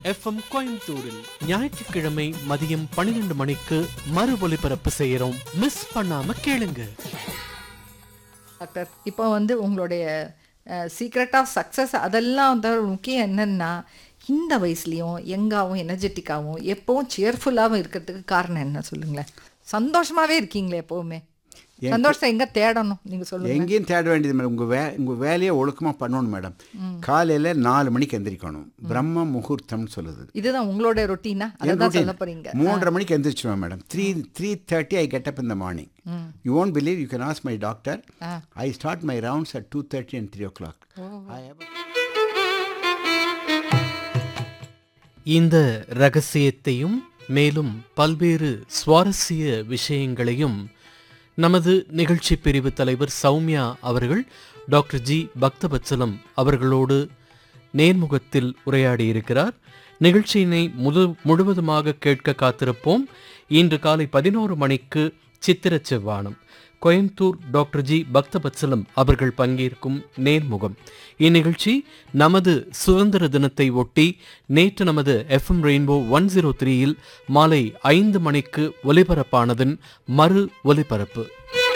FM கோயம்புத்தூரில் ஞாயிற்றுக்கிழமை மதியம் பன்னிரண்டு மணிக்கு மறு ஒலிபரப்பு செய்யறோம் மிஸ் பண்ணாம கேளுங்க டாக்டர் இப்போ வந்து உங்களுடைய சீக்ரெட் ஆஃப் சக்ஸஸ் அதெல்லாம் வந்து முக்கியம் என்னன்னா இந்த வயசுலேயும் யங்காகவும் எனர்ஜெட்டிக்காகவும் எப்பவும் சியர்ஃபுல்லாகவும் இருக்கிறதுக்கு காரணம் என்ன சொல்லுங்களேன் சந்தோஷமாவே இருக்கீங்களே எப்பவுமே சந்தோஷத்தை எங்க தேடணும் நீங்க சொல்லுங்க எங்கேயும் தேட வேண்டியது மேடம் உங்கள் வே உங்கள் வேலையை ஒழுக்கமாக பண்ணணும் மேடம் காலையில் நாலு மணிக்கு எந்திரிக்கணும் பிரம்ம முகூர்த்தம்னு சொல்லுது இதுதான் உங்களோட ரொட்டீனா என் அதான் சொல்ல routine. போறீங்க மூன்றரை மணிக்கு எந்திரிச்சிருவேன் madam three three thirty I get up in the morning you won't believe you can as my doctor I start my rounds at two thirty and three o'clock I இந்த ரகசியத்தையும் மேலும் பல்வேறு சுவாரஸ்ய விஷயங்களையும் நமது நிகழ்ச்சி பிரிவு தலைவர் சௌமியா அவர்கள் டாக்டர் ஜி பக்தபத்சலம் அவர்களோடு நேர்முகத்தில் உரையாடியிருக்கிறார் நிகழ்ச்சியினை முழு முழுவதுமாக கேட்க காத்திருப்போம் இன்று காலை பதினோரு மணிக்கு சித்திர செவ்வானம் கோயம்புத்தூர் டாக்டர் ஜி பக்தபத்சலம் அவர்கள் பங்கேற்கும் நேர்முகம் இந்நிகழ்ச்சி நமது சுதந்திர தினத்தை ஒட்டி நேற்று நமது எஃப்எம் ரெயின்போ ஒன் ஜீரோ த்ரீயில் மாலை ஐந்து மணிக்கு ஒலிபரப்பானதன் மறு ஒலிபரப்பு